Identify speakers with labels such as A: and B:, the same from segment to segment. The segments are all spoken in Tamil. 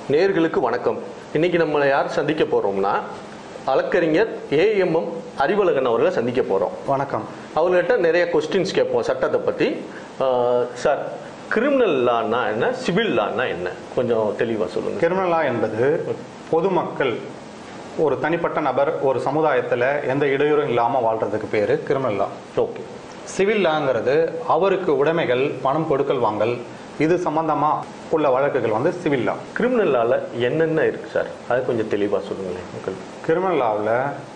A: நேர்களுக்கு வணக்கம் இன்னைக்கு நம்மளை யார் சந்திக்க போறோம்னா வழக்கறிஞர் ஏஎம்எம் அறிவழகன் அவர்களை சந்திக்க போறோம்
B: வணக்கம்
A: அவர்கிட்ட நிறைய கொஸ்டின்ஸ் கேட்போம் சட்டத்தை பத்தி ஆஹ், சார் கிரிமினல் லான்னா என்ன சிவில் லான்னா என்ன கொஞ்சம் தெளிவா சொல்லுங்க
B: கிரிமினல் லா என்பது பொதுமக்கள் ஒரு தனிப்பட்ட நபர் ஒரு சமுதாயத்தில் எந்த இடையூறும் இல்லாமல் வாழ்றதுக்கு பேர் கிரிமினல் லா
A: ஓகே
B: சிவில் லாங்கிறது அவருக்கு உடைமைகள் பணம் கொடுக்கல் வாங்கல் இது சம்பந்தமா உள்ள வழக்குகள் வந்து சிவில் லா
A: கிரிமினல் லால என்னென்ன இருக்கு சார் அது கொஞ்சம் தெளிவா சொல்லுங்களேன் மக்களுக்கு
B: கிரிமினல் லாவில்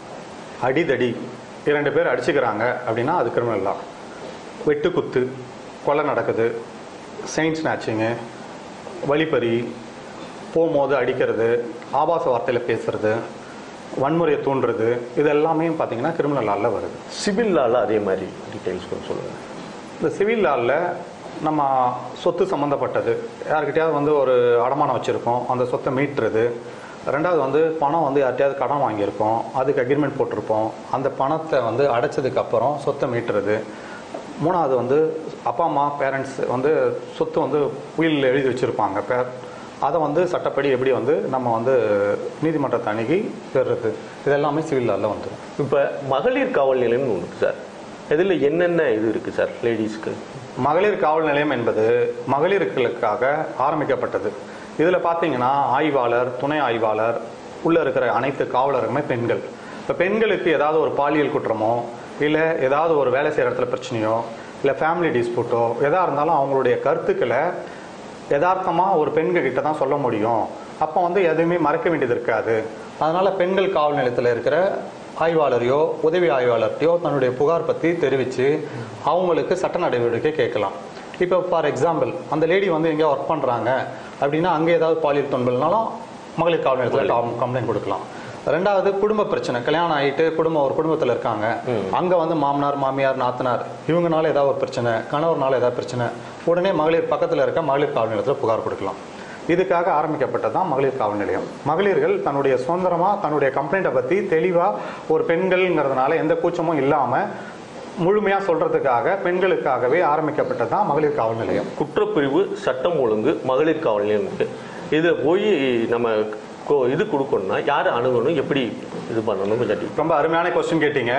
B: அடிதடி இரண்டு பேர் அடிச்சுக்கிறாங்க அப்படின்னா அது கிரிமினல் லா வெட்டு குத்து கொலை நடக்குது செயின் ஸ்நாச்சிங்கு வழிப்பறி போகும்போது அடிக்கிறது ஆபாச வார்த்தையில் பேசுறது வன்முறையை தூண்டுறது இது எல்லாமே பார்த்தீங்கன்னா கிரிமினல் லாவில் வருது
A: சிவில் லால அதே மாதிரி டீடைல்ஸ் கொஞ்சம் சொல்லுங்க
B: இந்த சிவில் லாவில் நம்ம சொத்து சம்மந்தப்பட்டது யார்கிட்டயாவது வந்து ஒரு அடமானம் வச்சுருக்கோம் அந்த சொத்தை மீட்டுறது ரெண்டாவது வந்து பணம் வந்து யார்கிட்டயாவது கடன் வாங்கியிருக்கோம் அதுக்கு அக்ரிமெண்ட் போட்டிருப்போம் அந்த பணத்தை வந்து அடைச்சதுக்கு அப்புறம் சொத்தை மீட்டுறது மூணாவது வந்து அப்பா அம்மா பேரண்ட்ஸ் வந்து சொத்து வந்து உயிரில் எழுதி வச்சுருப்பாங்க பேர் அதை வந்து சட்டப்படி எப்படி வந்து நம்ம வந்து நீதிமன்றத்தை அணுகி பெறுறது இது எல்லாமே சிவில் லாவில் வந்துடும்
A: இப்ப மகளிர் காவல் நிலையம்னு ஒன்று இருக்கு சார் இதுல என்னென்ன இது இருக்கு சார் லேடிஸ்க்கு
B: மகளிர் காவல் நிலையம் என்பது மகளிர்களுக்காக ஆரம்பிக்கப்பட்டது இதில் பார்த்தீங்கன்னா ஆய்வாளர் துணை ஆய்வாளர் உள்ளே இருக்கிற அனைத்து காவலருமே பெண்கள் இப்போ பெண்களுக்கு ஏதாவது ஒரு பாலியல் குற்றமோ இல்லை ஏதாவது ஒரு வேலை செய்கிற இடத்துல பிரச்சனையோ இல்லை ஃபேமிலி டிஸ்பியூட்டோ எதாக இருந்தாலும் அவங்களுடைய கருத்துக்களை யதார்த்தமாக ஒரு பெண்கள் கிட்ட தான் சொல்ல முடியும் அப்போ வந்து எதுவுமே மறக்க வேண்டியது இருக்காது அதனால் பெண்கள் காவல் நிலையத்தில் இருக்கிற ஆய்வாளரையோ உதவி ஆய்வாளர்கிட்டயோ தன்னுடைய புகார் பற்றி தெரிவித்து அவங்களுக்கு சட்ட நடவடிக்கை கேட்கலாம் இப்போ ஃபார் எக்ஸாம்பிள் அந்த லேடி வந்து எங்கேயோ ஒர்க் பண்ணுறாங்க அப்படின்னா அங்கே ஏதாவது பாலியல் தொன்பல்னாலும் மகளிர் காவல் நிலையத்தில் கம்ப்ளைண்ட் கொடுக்கலாம் ரெண்டாவது குடும்ப பிரச்சனை கல்யாணம் ஆகிட்டு குடும்பம் ஒரு குடும்பத்தில் இருக்காங்க அங்கே வந்து மாமனார் மாமியார் நாத்தனார் இவங்கனால ஏதாவது ஒரு பிரச்சனை கணவர்னால ஏதாவது பிரச்சனை உடனே மகளிர் பக்கத்தில் இருக்க மகளிர் காவல் நிலையத்தில் புகார் கொடுக்கலாம் இதுக்காக ஆரம்பிக்கப்பட்டது தான் மகளிர் காவல் நிலையம் மகளிர்கள் தன்னுடைய சுதந்திரமாக தன்னுடைய கம்ப்ளைண்ட்டை பற்றி தெளிவாக ஒரு பெண்கள்ங்கிறதுனால எந்த கூச்சமும் இல்லாமல் முழுமையாக சொல்கிறதுக்காக பெண்களுக்காகவே ஆரம்பிக்கப்பட்டது தான் மகளிர் காவல் நிலையம்
A: குற்றப்பிரிவு சட்டம் ஒழுங்கு மகளிர் காவல் நிலையம் இருக்கு இதுல போய் நம்ம கோ- இது கொடுக்கணும்னா யார் அணுகணும் எப்படி இது பண்ணணும் கொஞ்சம் deep-
B: ரொம்ப அருமையான கொஸ்டின் கேட்டீங்க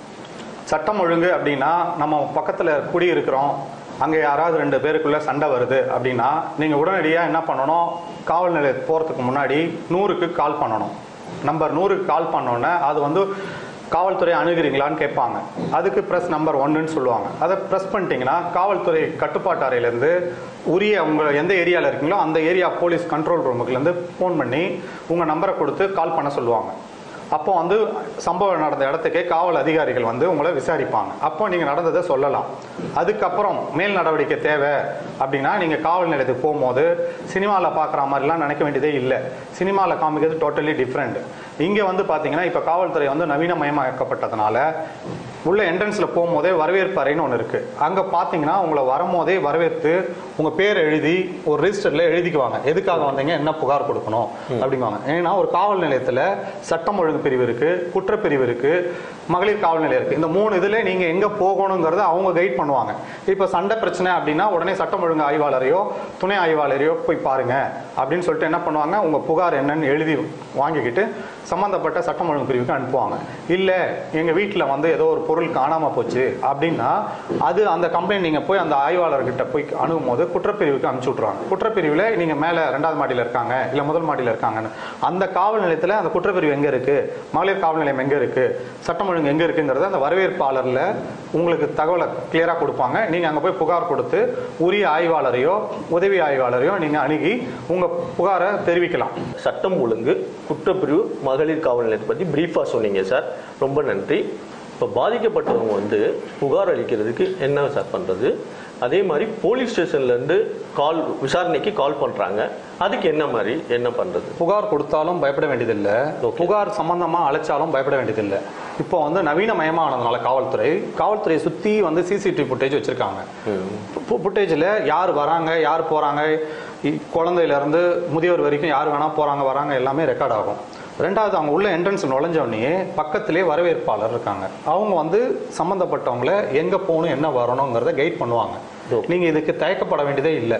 B: சட்டம் ஒழுங்கு அப்படின்னா நம்ம பக்கத்தில் குடியிருக்கிறோம் அங்கே யாராவது ரெண்டு பேருக்குள்ள சண்டை வருது அப்படின்னா நீங்கள் உடனடியாக என்ன பண்ணணும் காவல் நிலையத்துக்கு போகிறதுக்கு முன்னாடி நூறுக்கு கால் பண்ணணும் நம்பர் நூறுக்கு கால் பண்ணோன்னே அது வந்து காவல்துறை அணுகிறீங்களான்னு கேட்பாங்க அதுக்கு ப்ரெஸ் நம்பர் ஒன்றுன்னு சொல்லுவாங்க அதை ப்ரெஸ் பண்ணிட்டீங்கன்னா காவல்துறை கட்டுப்பாட்டு அறையிலேருந்து உரிய உங்கள் எந்த ஏரியாவில் இருக்கீங்களோ அந்த ஏரியா போலீஸ் கண்ட்ரோல் ரூமுக்குலேருந்து ஃபோன் பண்ணி உங்கள் நம்பரை கொடுத்து கால் பண்ண சொல்லுவாங்க அப்போ வந்து சம்பவம் நடந்த இடத்துக்கே காவல் அதிகாரிகள் வந்து உங்களை விசாரிப்பாங்க அப்போ நீங்கள் நடந்ததை சொல்லலாம் அதுக்கப்புறம் மேல் நடவடிக்கை தேவை அப்படின்னா நீங்கள் காவல் நிலையத்துக்கு போகும்போது சினிமாவில் பார்க்குற மாதிரிலாம் நினைக்க வேண்டியதே இல்லை சினிமாவில் காமிக்கிறது டோட்டலி டிஃப்ரெண்ட் இங்கே வந்து பார்த்தீங்கன்னா இப்போ காவல்துறை வந்து நவீனமயமாக்கப்பட்டதுனால உள்ள என்ட்ரன்ஸில் போகும்போதே வரவேற்பு அறைன்னு ஒன்று இருக்குது அங்கே பார்த்தீங்கன்னா உங்களை வரும்போதே வரவேற்று உங்கள் பேர் எழுதி ஒரு ரிஜிஸ்டரில் எழுதிக்குவாங்க எதுக்காக வந்தீங்க என்ன புகார் கொடுக்கணும் அப்படிங்குவாங்க ஏன்னா ஒரு காவல் நிலையத்தில் சட்டம் ஒழுங்கு பிரிவு இருக்குது குற்றப்பிரிவு இருக்குது மகளிர் காவல் நிலையம் இருக்குது இந்த மூணு இதில் நீங்கள் எங்கே போகணுங்கிறத அவங்க கைட் பண்ணுவாங்க இப்போ சண்டை பிரச்சனை அப்படின்னா உடனே சட்டம் ஒழுங்கு ஆய்வாளரையோ துணை ஆய்வாளரையோ போய் பாருங்க அப்படின்னு சொல்லிட்டு என்ன பண்ணுவாங்க உங்கள் புகார் என்னன்னு எழுதி வாங்கிக்கிட்டு சம்மந்தப்பட்ட சட்டம் ஒழுங்கு பிரிவுக்கு அனுப்புவாங்க இல்லை எங்கள் வீட்டில் வந்து ஏதோ ஒரு பொருள் காணாமல் போச்சு அப்படின்னா அது அந்த கம்ப்ளைண்ட் நீங்கள் போய் அந்த ஆய்வாளர்கிட்ட போய் அணுகும் போது குற்றப்பிரிவுக்கு அனுப்பிச்சு விட்ருவாங்க குற்றப்பிரிவில் நீங்கள் மேலே ரெண்டாவது மாடியில் இருக்காங்க இல்லை முதல் மாடியில் இருக்காங்கன்னு அந்த காவல் நிலையத்தில் அந்த குற்றப்பிரிவு எங்கே இருக்குது மகளிர் காவல் நிலையம் எங்கே இருக்குது சட்டம் ஒழுங்கு எங்கே இருக்குங்கிறத அந்த வரவேற்பாளரில் உங்களுக்கு தகவலை கிளியராக கொடுப்பாங்க நீங்கள் அங்கே போய் புகார் கொடுத்து உரிய ஆய்வாளரையோ உதவி ஆய்வாளரையோ நீங்கள் அணுகி உங்கள் புகாரை தெரிவிக்கலாம்
A: சட்டம் ஒழுங்கு குற்றப்பிரிவு மகளிர் காவல் நிலையத்தை பத்தி பிரீஃபா சொன்னீங்க சார் ரொம்ப நன்றி இப்போ பாதிக்கப்பட்டவங்க வந்து புகார் அளிக்கிறதுக்கு என்ன சார் பண்றது அதே மாதிரி போலீஸ் ஸ்டேஷன்ல இருந்து கால் விசாரணைக்கு கால் பண்றாங்க அதுக்கு என்ன மாதிரி என்ன பண்றது
B: புகார் கொடுத்தாலும் பயப்பட வேண்டியதில்லை புகார் சம்பந்தமா அழைச்சாலும் பயப்பட வேண்டியதில்லை இப்போ வந்து நவீனமயமானதுனால காவல்துறை காவல்துறையை சுற்றி வந்து சிசிடிவி ஃபுட்டேஜ் வச்சுருக்காங்க ஃபுட்டேஜில் யார் வராங்க யார் போகிறாங்க குழந்தையிலேருந்து முதியோர் வரைக்கும் யார் வேணால் போகிறாங்க வராங்க எல்லாமே ரெக்கார்ட் ஆகும் ரெண்டாவது அவங்க உள்ள என்ட்ரன்ஸ் நுழைஞ்சோடனே பக்கத்திலே வரவேற்பாளர் இருக்காங்க அவங்க வந்து சம்மந்தப்பட்டவங்கள எங்கே போகணும் என்ன வரணுங்கிறத கைட் பண்ணுவாங்க நீங்கள் இதுக்கு தயக்கப்பட வேண்டியதே இல்லை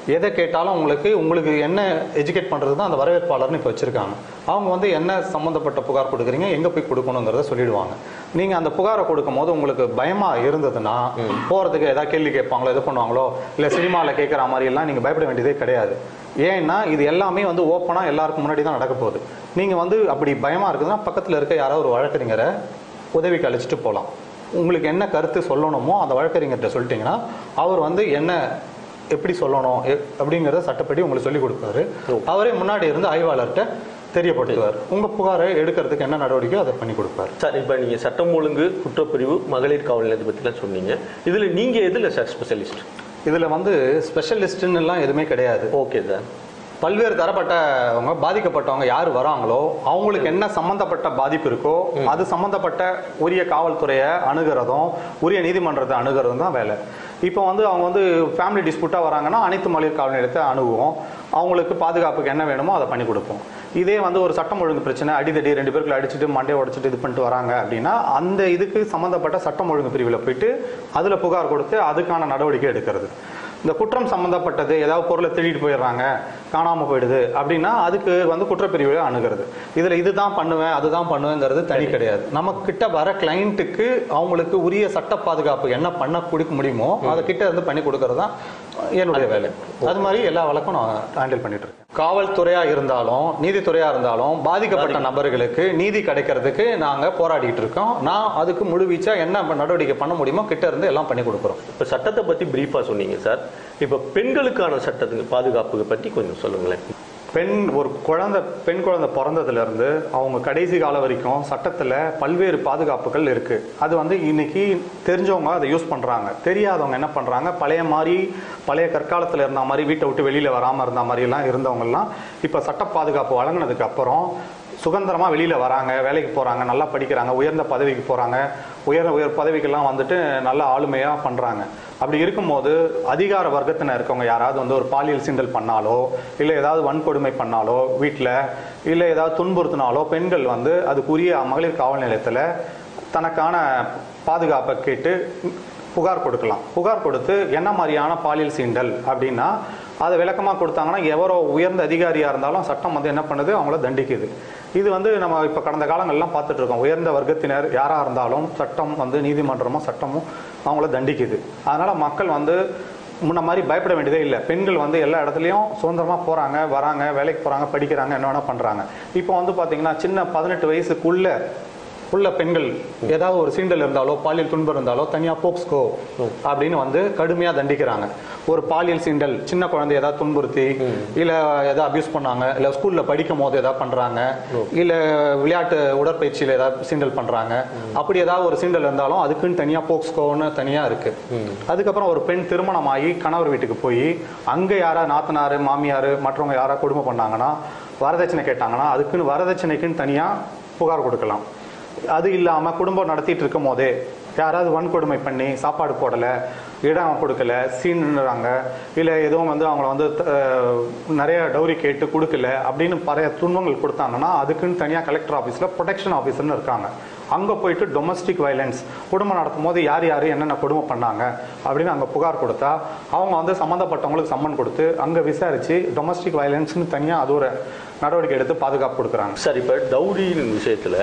B: எதை கேட்டாலும் உங்களுக்கு உங்களுக்கு என்ன எஜுகேட் பண்ணுறது தான் அந்த வரவேற்பாளர்னு இப்போ வச்சுருக்காங்க அவங்க வந்து என்ன சம்மந்தப்பட்ட புகார் கொடுக்குறீங்க எங்கே போய் கொடுக்கணுங்கிறத சொல்லிடுவாங்க நீங்கள் அந்த புகாரை கொடுக்கும் போது உங்களுக்கு பயமாக இருந்ததுன்னா போகிறதுக்கு ஏதாவது கேள்வி கேட்பாங்களோ இது பண்ணுவாங்களோ இல்லை சினிமாவில் கேட்குற மாதிரியெல்லாம் நீங்கள் பயப்பட வேண்டியதே கிடையாது ஏன்னா இது எல்லாமே வந்து ஓப்பனாக எல்லாருக்கும் முன்னாடி தான் நடக்க போகுது நீங்கள் வந்து அப்படி பயமாக இருக்குதுன்னா பக்கத்தில் இருக்க யாராவது ஒரு வழக்கறிஞரை உதவிக்கு அழைச்சிட்டு போகலாம் உங்களுக்கு என்ன கருத்து சொல்லணுமோ அந்த வழக்கறிஞர்கிட்ட சொல்லிட்டீங்கன்னா அவர் வந்து என்ன எப்படி சொல்லணும் எ- அப்படிங்கிறத சட்டப்படி உங்களுக்கு சொல்லி கொடுப்பாரு அவரே முன்னாடி இருந்து ஆய்வாளர்கிட்ட தெரியப்படுத்துவார் உங்க புகாரை எடுக்கிறதுக்கு என்ன நடவடிக்கையோ அதை பண்ணி கொடுப்பாரு
A: சார் இப்போ நீங்கள் சட்டம் ஒழுங்கு குற்றப்பிரிவு மகளிர் காவல் நிலையத்தை பற்றிலாம் சொன்னீங்க இதில் நீங்கள் எதில் சார் ஸ்பெஷலிஸ்ட்
B: இதுல வந்து ஸ்பெஷலிஸ்ட்னு எல்லாம் எதுவுமே கிடையாது
A: ஓகே சார்
B: பல்வேறு தரப்பட்டவங்க பாதிக்கப்பட்டவங்க யார் வராங்களோ அவங்களுக்கு என்ன சம்பந்தப்பட்ட பாதிப்பு இருக்கோ அது சம்பந்தப்பட்ட உரிய காவல்துறையை அணுகிறதும் உரிய நீதிமன்றத்தை அணுகிறதும் தான் வேலை இப்போ வந்து அவங்க வந்து ஃபேமிலி டிஸ்பியூட்டாக வராங்கன்னா அனைத்து மகளிர் காவல் நிலையத்தை அணுகுவோம் அவங்களுக்கு பாதுகாப்புக்கு என்ன வேணுமோ அதை பண்ணி கொடுப்போம் இதே வந்து ஒரு சட்டம் ஒழுங்கு பிரச்சனை அடிதடி ரெண்டு பேருக்குள்ள அடிச்சுட்டு மண்டையை உடைச்சிட்டு இது பண்ணிட்டு வராங்க அப்படின்னா அந்த இதுக்கு சம்மந்தப்பட்ட சட்டம் ஒழுங்கு பிரிவில் போயிட்டு அதில் புகார் கொடுத்து அதுக்கான நடவடிக்கை எடுக்கிறது இந்த குற்றம் சம்பந்தப்பட்டது ஏதாவது பொருளை திருடிட்டு போயிடுறாங்க காணாம போயிடுது அப்படின்னா அதுக்கு வந்து குற்றப்பிரிவு அணுகிறது இதுல இதுதான் பண்ணுவேன் அதுதான் பண்ணுவேங்கிறது தனி கிடையாது நம்ம கிட்ட வர கிளைண்ட்டுக்கு அவங்களுக்கு உரிய சட்ட பாதுகாப்பு என்ன பண்ண கொடுக்க முடியுமோ அதை கிட்ட இருந்து பண்ணி கொடுக்கறது தான் என்னுடைய வேலை அது மாதிரி எல்லா வழக்கும் நான் ஹேண்டில் பண்ணிட்டு இருக்கேன் காவல்துறையா இருந்தாலும் நீதித்துறையா இருந்தாலும் பாதிக்கப்பட்ட நபர்களுக்கு நீதி கிடைக்கிறதுக்கு நாங்க போராடிட்டு இருக்கோம் நான் அதுக்கு முழுவீச்சா என்ன நடவடிக்கை பண்ண முடியுமோ கிட்ட இருந்து எல்லாம் பண்ணி கொடுக்குறோம்
A: இப்போ சட்டத்தை பற்றி பிரீஃபாக சொன்னீங்க சார் இப்போ பெண்களுக்கான சட்டத்துக்கு பாதுகாப்புக்கு பற்றி கொஞ்சம் சொல்லுங்களேன்
B: பெண் ஒரு குழந்தை பெண் குழந்தை பிறந்ததுல இருந்து அவங்க கடைசி காலம் வரைக்கும் சட்டத்துல பல்வேறு பாதுகாப்புகள் இருக்கு அது வந்து இன்னைக்கு தெரிஞ்சவங்க அதை யூஸ் பண்றாங்க தெரியாதவங்க என்ன பண்றாங்க பழைய மாதிரி பழைய கற்காலத்துல இருந்த மாதிரி வீட்டை விட்டு வெளியில வராம இருந்த மாதிரி எல்லாம் இருந்தவங்க எல்லாம் இப்ப சட்ட பாதுகாப்பு வழங்கினதுக்கு அப்புறம் சுதந்திரமா வெளியில வராங்க வேலைக்கு போறாங்க நல்லா படிக்கிறாங்க உயர்ந்த பதவிக்கு போறாங்க உயர் உயர் பதவிக்கெல்லாம் வந்துட்டு நல்ல ஆளுமையா பண்றாங்க அப்படி இருக்கும்போது அதிகார வர்க்கத்தினர் இருக்கவங்க யாராவது வந்து ஒரு பாலியல் சீண்டல் பண்ணாலோ இல்லை ஏதாவது வன்கொடுமை பண்ணாலோ வீட்டில் இல்லை ஏதாவது துன்புறுத்தினாலோ பெண்கள் வந்து அதுக்குரிய மகளிர் காவல் நிலையத்தில் தனக்கான பாதுகாப்பை கேட்டு புகார் கொடுக்கலாம் புகார் கொடுத்து என்ன மாதிரியான பாலியல் சீண்டல் அப்படின்னா அதை விளக்கமாக கொடுத்தாங்கன்னா எவரோ உயர்ந்த அதிகாரியாக இருந்தாலும் சட்டம் வந்து என்ன பண்ணுது அவங்கள தண்டிக்குது இது வந்து நம்ம இப்போ கடந்த காலங்கள்லாம் பார்த்துட்டு இருக்கோம் உயர்ந்த வர்க்கத்தினர் யாராக இருந்தாலும் சட்டம் வந்து நீதிமன்றமும் சட்டமும் அவங்கள தண்டிக்குது அதனால மக்கள் வந்து முன்ன மாதிரி பயப்பட வேண்டியதே இல்லை பெண்கள் வந்து எல்லா இடத்துலையும் சுதந்திரமா போறாங்க வராங்க வேலைக்கு போறாங்க படிக்கிறாங்க என்ன வேணா பண்றாங்க இப்போ வந்து பாத்தீங்கன்னா சின்ன பதினெட்டு வயசுக்குள்ள உள்ள பெண்கள் ஏதாவது ஒரு சீண்டல் இருந்தாலோ பாலியல் துன்பம் இருந்தாலோ தனியா போக்ஸ்கோ அப்படின்னு வந்து கடுமையா தண்டிக்கிறாங்க ஒரு பாலியல் சீண்டல் சின்ன குழந்தை ஏதாவது துன்புறுத்தி இல்ல ஏதாவது அபியூஸ் பண்ணாங்க இல்ல ஸ்கூல்ல படிக்கும் போது ஏதாவது பண்றாங்க இல்ல விளையாட்டு உடற்பயிற்சியில ஏதாவது சீண்டல் பண்றாங்க அப்படி ஏதாவது ஒரு சீண்டல் இருந்தாலும் அதுக்குன்னு தனியா போக்ஸ்கோன்னு தனியா இருக்கு அதுக்கப்புறம் ஒரு பெண் திருமணமாகி கணவர் வீட்டுக்கு போய் அங்க யாரா நாத்தனாரு மாமியார் மற்றவங்க யாரா கொடுமை பண்ணாங்கன்னா வரதட்சணை கேட்டாங்கன்னா அதுக்குன்னு வரதட்சணைக்குன்னு தனியா புகார் கொடுக்கலாம் அது இல்லாம குடும்பம் நடத்திட்டு இருக்கும் போதே யாராவது வன்கொடுமை பண்ணி சாப்பாடு போடல இடம் கொடுக்கல சீனுறாங்க இல்ல எதுவும் வந்து அவங்கள வந்து அஹ், நிறைய டௌரி கேட்டு கொடுக்கல அப்படின்னு பழைய துன்பங்கள் கொடுத்தாங்கன்னா அதுக்குன்னு தனியா கலெக்டர் ஆபீஸ்ல ப்ரொடெக்ஷன் ஆபீசர்னு இருக்காங்க அங்க போயிட்டு டொமஸ்டிக் வயலன்ஸ் குடும்பம் நடத்தும் போது யார் யார் என்னென்ன கொடுமை பண்ணாங்க அப்படின்னு அங்க புகார் கொடுத்தா அவங்க வந்து சம்மந்தப்பட்டவங்களுக்கு சம்மன் கொடுத்து அங்க விசாரிச்சு டொமஸ்டிக் வயலன்ஸ்னு தனியா அது ஒரு நடவடிக்கை எடுத்து பாதுகாப்பு கொடுக்குறாங்க
A: சார் இப்போ டவுரியின் விஷயத்தில்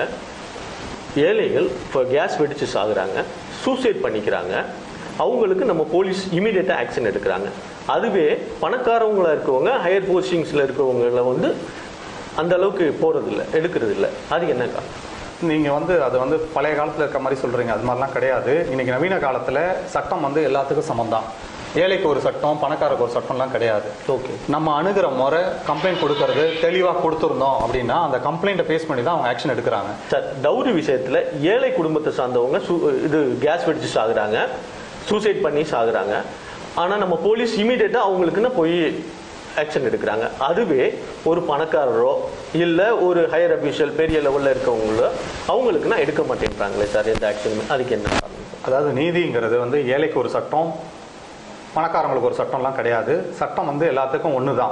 A: ஏழைகள் இப்போ கேஸ் வெடிச்சு சாகுறாங்க சூசைட் பண்ணிக்கிறாங்க அவங்களுக்கு நம்ம போலீஸ் இமீடியட்டாக ஆக்ஷன் எடுக்கிறாங்க அதுவே பணக்காரவங்களா இருக்கவங்க ஹையர் போஸ்டிங்ஸில் இருக்கவங்கள வந்து அந்த அளவுக்கு போகிறதில்ல எடுக்கிறது இல்ல அது என்ன காரணம்
B: நீங்க வந்து அது வந்து பழைய காலத்துல இருக்க மாதிரி சொல்றீங்க அது மாதிரிலாம் கிடையாது இன்னைக்கு நவீன காலத்துல சட்டம் வந்து எல்லாத்துக்கும் சமம் தான் ஏழைக்கு ஒரு சட்டம் பணக்காரருக்கு ஒரு சட்டம்லாம் கிடையாது
A: ஓகே
B: நம்ம அணுகிற முறை கம்ப்ளைண்ட் கொடுக்கறது தெளிவாக கொடுத்துருந்தோம் அப்படின்னா அந்த கம்ப்ளைண்ட்டை பேஸ் பண்ணி தான் அவங்க ஆக்ஷன் எடுக்கிறாங்க
A: சார் டவுரி விஷயத்தில் ஏழை குடும்பத்தை சார்ந்தவங்க சு- இது கேஸ் வெடிச்சு சாகுறாங்க சூசைட் பண்ணி சாகுறாங்க ஆனால் நம்ம போலீஸ் இமீடியட்டாக அவங்களுக்குன்னு போய் ஆக்ஷன் எடுக்கிறாங்க அதுவே ஒரு பணக்காரரோ இல்லை ஒரு ஹையர் அபிஷியல் பெரிய லெவலில் இருக்கவங்களோ அவங்களுக்குன்னா எடுக்க மாட்டேன்றாங்களே சார் எந்த ஆக்ஷனுமே அதுக்கு என்ன காரணம்
B: அதாவது நீதிங்கிறது வந்து ஏழைக்கு ஒரு சட்டம் பணக்காரங்களுக்கு ஒரு சட்டம்லாம் கிடையாது சட்டம் வந்து எல்லாத்துக்கும் ஒன்று தான்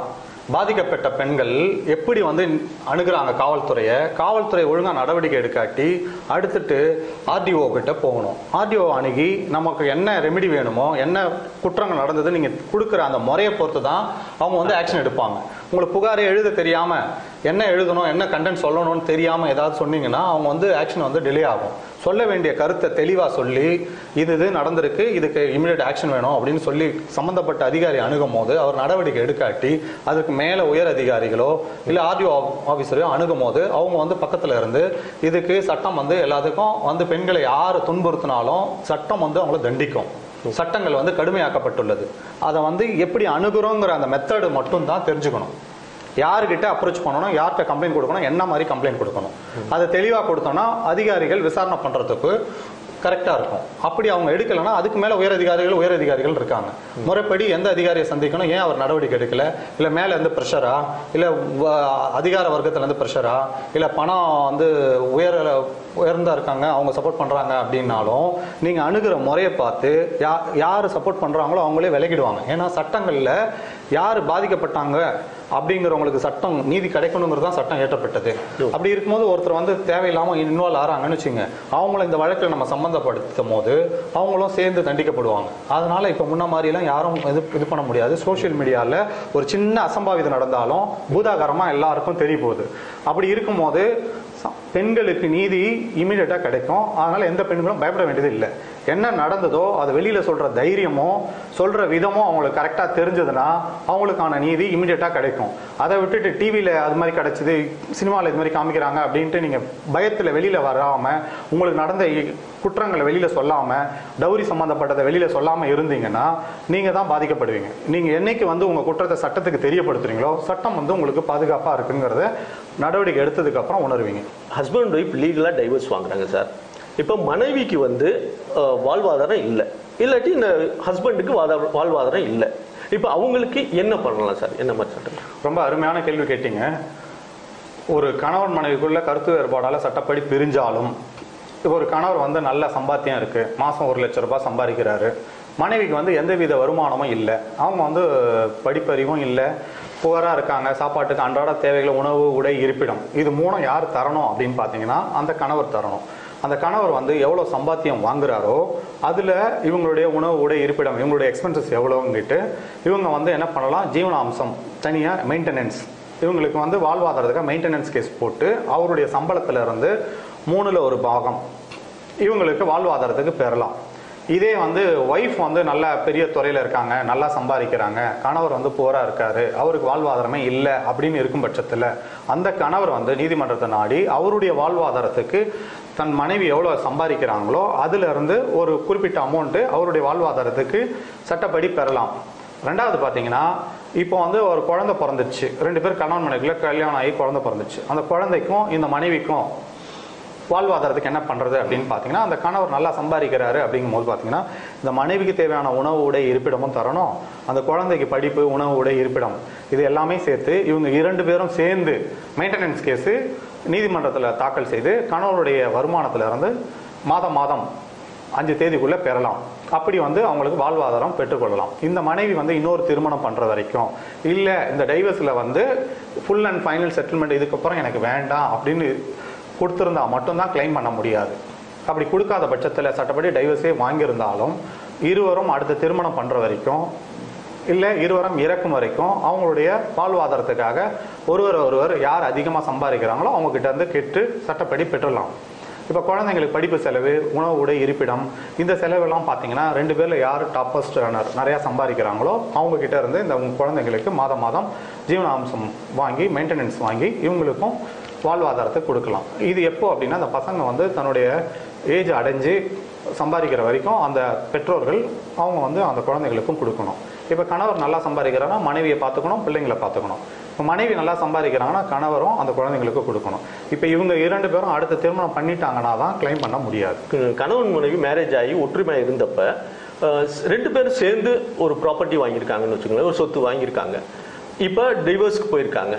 B: பாதிக்கப்பட்ட பெண்கள் எப்படி வந்து அணுகுறாங்க காவல்துறையை காவல்துறை ஒழுங்கா நடவடிக்கை எடுக்காட்டி அடுத்துட்டு ஆர்டிஓ கிட்ட போகணும் ஆர்டிஓ அணுகி நமக்கு என்ன ரெமெடி வேணுமோ என்ன குற்றங்கள் நடந்தது நீங்க கொடுக்குற அந்த முறையை பொறுத்து தான் அவங்க வந்து ஆக்ஷன் எடுப்பாங்க உங்களுக்கு புகாரை எழுத தெரியாம என்ன எழுதணும் என்ன கண்டென்ட் சொல்லணும்னு தெரியாம ஏதாவது சொன்னீங்கன்னா அவங்க வந்து ஆக்ஷன் வந்து டிலே ஆகும் சொல்ல வேண்டிய கருத்தை தெளிவா சொல்லி இது இது நடந்திருக்கு இதுக்கு இமிடியட் ஆக்ஷன் வேணும் அப்படின்னு சொல்லி சம்பந்தப்பட்ட அதிகாரி அணுகும் போது அவர் நடவடிக்கை எடுக்காட்டி அதுக்கு மேல உயர் அதிகாரிகளோ இல்ல ஆர்டிஓ ஆபீசரையோ அணுகும் போது அவங்க வந்து பக்கத்துல இருந்து இதுக்கு சட்டம் வந்து எல்லாத்துக்கும் வந்து பெண்களை யார் துன்புறுத்தினாலும் சட்டம் வந்து அவங்கள தண்டிக்கும் சட்டங்கள் வந்து கடுமையாக்கப்பட்டுள்ளது அதை வந்து எப்படி அணுகுறோங்கிற அந்த மெத்தடு மட்டும் தான் தெரிஞ்சுக்கணும் யாருக்கிட்ட அப்ரோச் பண்ணணும் யார்கிட்ட கம்ப்ளைண்ட் கொடுக்கணும் என்ன மாதிரி கம்ப்ளைண்ட் கொடுக்கணும் அதை தெளிவாக கொடுத்தோம்னா அதிகாரிகள் விசாரணை பண்ணுறதுக்கு கரெக்டாக இருக்கும் அப்படி அவங்க எடுக்கலைன்னா அதுக்கு மேலே உயர் அதிகாரிகள் உயர் அதிகாரிகள் இருக்காங்க முறைப்படி எந்த அதிகாரியை சந்திக்கணும் ஏன் அவர் நடவடிக்கை எடுக்கல இல்லை மேலே இருந்து ப்ரெஷரா இல்லை அதிகார வர்க்கத்துல இருந்து ப்ரெஷரா இல்லை பணம் வந்து உயர உயர்ந்தா இருக்காங்க அவங்க சப்போர்ட் பண்றாங்க அப்படின்னாலும் நீங்க அணுகிற முறையை பார்த்து யா யார் சப்போர்ட் பண்றாங்களோ அவங்களே விலகிடுவாங்க ஏன்னா சட்டங்கள்ல யார் பாதிக்கப்பட்டாங்க அப்படிங்கிறவங்களுக்கு சட்டம் நீதி கிடைக்கணுங்கிறது தான் சட்டம் ஏற்றப்பட்டது அப்படி இருக்கும்போது ஒருத்தர் வந்து தேவையில்லாம இன்வால்வ் ஆறாங்கன்னு வச்சுங்க அவங்கள இந்த வழக்கில் நம்ம சம்பந்தப்படுத்தும் போது அவங்களும் சேர்ந்து தண்டிக்கப்படுவாங்க அதனால இப்ப முன்ன மாதிரிலாம் யாரும் இது இது பண்ண முடியாது சோஷியல் மீடியால ஒரு சின்ன அசம்பாவிதம் நடந்தாலும் பூதாகரமா எல்லாருக்கும் தெரிய போகுது அப்படி இருக்கும்போது ச- பெண்களுக்கு நீதி இமீடியட்டா கிடைக்கும் அதனால எந்த பெண்களும் பயப்பட வேண்டியது இல்லை என்ன நடந்ததோ அதை வெளியில சொல்ற தைரியமோ சொல்ற விதமோ அவங்களுக்கு கரெக்டா தெரிஞ்சதுன்னா அவங்களுக்கான நீதி இமீடியட்டா கிடைக்கும் அதை விட்டுட்டு டிவியில அது மாதிரி கிடைச்சது சினிமாவில் இது மாதிரி காமிக்கிறாங்க அப்படின்ட்டு நீங்க பயத்துல வெளியில வராம உங்களுக்கு நடந்த இ- குற்றங்களை வெளியில சொல்லாம டௌரி சம்பந்தப்பட்டதை வெளியில சொல்லாம இருந்தீங்கன்னா நீங்க தான் பாதிக்கப்படுவீங்க நீங்க என்னைக்கு வந்து உங்க குற்றத்தை சட்டத்துக்கு தெரியப்படுத்துறீங்களோ சட்டம் வந்து உங்களுக்கு பாதுகாப்பா இருக்குங்கிறத நடவடிக்கை எடுத்ததுக்கு அப்புறம் உணர்வீங்க
A: ஹஸ்பண்ட் ஒய்ஃப் லீகலாக டைவர்ஸ் வாங்குறாங்க சார் இப்போ மனைவிக்கு வந்து அஹ், வாழ்வாதாரம் இல்லை இல்லாட்டி இந்த ஹஸ்பண்டுக்கு வாதா- வாழ்வாதாரம் இல்லை இப்போ அவங்களுக்கு என்ன பண்ணலாம் சார் என்ன மாதிரி சட்டம்
B: ரொம்ப அருமையான கேள்வி கேட்டீங்க ஒரு கணவன் மனைவிக்குள்ள கருத்து வேறுபாடால சட்டப்படி பிரிஞ்சாலும் இப்போ ஒரு கணவர் வந்து நல்ல சம்பாத்தியம் இருக்கு மாசம் ஒரு லட்ச ரூபாய் சம்பாதிக்கிறாரு மனைவிக்கு வந்து எந்தவித வருமானமும் இல்லை அவங்க வந்து படிப்பறிவும் இல்லை புகராக இருக்காங்க சாப்பாட்டுக்கு அன்றாட தேவைகள் உணவு உடை இருப்பிடம் இது மூணும் யார் தரணும் அப்படின்னு பார்த்தீங்கன்னா அந்த கணவர் தரணும் அந்த கணவர் வந்து எவ்வளோ சம்பாத்தியம் வாங்குறாரோ அதில் இவங்களுடைய உணவு உடை இருப்பிடம் இவங்களுடைய எக்ஸ்பென்சஸ் எவ்வளோங்கிட்டு இவங்க வந்து என்ன பண்ணலாம் ஜீவனாம்சம் தனியாக மெயின்டெனன்ஸ் இவங்களுக்கு வந்து வாழ்வாதாரத்துக்காக மெயின்டெனன்ஸ் கேஸ் போட்டு அவருடைய சம்பளத்துல இருந்து மூணுல ஒரு பாகம் இவங்களுக்கு வாழ்வாதாரத்துக்கு பெறலாம் இதே வந்து ஒய்ஃப் வந்து நல்ல பெரிய துறையில இருக்காங்க நல்லா சம்பாதிக்கிறாங்க கணவர் வந்து போரா இருக்காரு அவருக்கு வாழ்வாதாரமே இல்லை அப்படின்னு இருக்கும் பட்சத்துல அந்த கணவர் வந்து நீதிமன்றத்தை நாடி அவருடைய வாழ்வாதாரத்துக்கு தன் மனைவி எவ்வளவு சம்பாதிக்கிறாங்களோ அதுல இருந்து ஒரு குறிப்பிட்ட அமௌண்ட் அவருடைய வாழ்வாதாரத்துக்கு சட்டப்படி பெறலாம் ரெண்டாவது பாத்தீங்கன்னா இப்போ வந்து ஒரு குழந்தை பிறந்துச்சு ரெண்டு பேர் கணவன் மனைவிக்குள்ள கல்யாணம் ஆகி குழந்தை பிறந்துச்சு அந்த குழந்தைக்கும் இந்த மனைவிக்கும் வாழ்வாதாரத்துக்கு என்ன பண்றது அப்படின்னு பாத்தீங்கன்னா அந்த கணவர் நல்லா சம்பாதிக்கிறாரு அப்படிங்கும் போது பாத்தீங்கன்னா இந்த மனைவிக்கு தேவையான உணவு உடை இருப்பிடமும் தரணும் அந்த குழந்தைக்கு படிப்பு உணவு உடை இருப்பிடம் இது எல்லாமே சேர்த்து இவங்க இரண்டு பேரும் சேர்ந்து மெயின்டெனன்ஸ் கேஸ் நீதிமன்றத்தில் தாக்கல் செய்து கணவருடைய வருமானத்துல இருந்து மாதம் மாதம் அஞ்சு தேதிக்குள்ள பெறலாம் அப்படி வந்து அவங்களுக்கு வாழ்வாதாரம் பெற்றுக்கொள்ளலாம் இந்த மனைவி வந்து இன்னொரு திருமணம் பண்ற வரைக்கும் இல்ல இந்த டைவர்ஸ்ல வந்து ஃபுல் அண்ட் ஃபைனல் செட்டில்மெண்ட் இதுக்கப்புறம் எனக்கு வேண்டாம் அப்படின்னு கொடுத்திருந்தா மட்டும்தான் கிளைம் பண்ண முடியாது அப்படி கொடுக்காத பட்சத்தில் சட்டப்படி டைவர்ஸே வாங்கியிருந்தாலும் இருவரும் அடுத்த திருமணம் பண்ற வரைக்கும் இல்ல இருவரும் இறக்கும் வரைக்கும் அவங்களுடைய வாழ்வாதாரத்துக்காக ஒருவர் ஒருவர் யார் அதிகமாக சம்பாதிக்கிறாங்களோ அவங்க கிட்ட இருந்து கேட்டு சட்டப்படி பெற்றுடலாம் இப்போ குழந்தைங்களுக்கு படிப்பு செலவு உணவு உடை இருப்பிடம் இந்த செலவெல்லாம் பார்த்தீங்கன்னா ரெண்டு பேர்ல யார் டாப்பஸ்ட் earner நிறையா சம்பாதிக்கிறாங்களோ அவங்க கிட்ட இருந்து இந்த உங்க குழந்தைங்களுக்கு மாதம் மாதம் ஜீவனாம்சம் வாங்கி மெயின்டெனன்ஸ் வாங்கி இவங்களுக்கும் வாழ்வாதாரத்தை கொடுக்கலாம் இது எப்போ அப்படின்னா அந்த பசங்க வந்து தன்னுடைய ஏஜ் அடைஞ்சு சம்பாதிக்கிற வரைக்கும் அந்த பெற்றோர்கள் அவங்க வந்து அந்த குழந்தைகளுக்கும் கொடுக்கணும் இப்போ கணவர் நல்லா சம்பாதிக்கிறாங்கன்னா மனைவியை பார்த்துக்கணும் பிள்ளைங்களை பார்த்துக்கணும் இப்போ மனைவி நல்லா சம்பாதிக்கிறாங்கன்னா கணவரும் அந்த குழந்தைங்களுக்கு கொடுக்கணும் இப்போ இவங்க இரண்டு பேரும் அடுத்த திருமணம் பண்ணிட்டாங்கன்னா தான் கிளைம் பண்ண முடியாது
A: க- கணவன் மனைவி மேரேஜ் ஆகி ஒற்றுமை இருந்தப்ப அஹ், ஸ்- ரெண்டு பேரும் சேர்ந்து ஒரு ப்ராப்பர்ட்டி வாங்கியிருக்காங்கன்னு வச்சுக்கோங்களேன் ஒரு சொத்து வாங்கியிருக்காங்க இப்போ டிவோர்ஸ்க்கு போயிருக்காங்க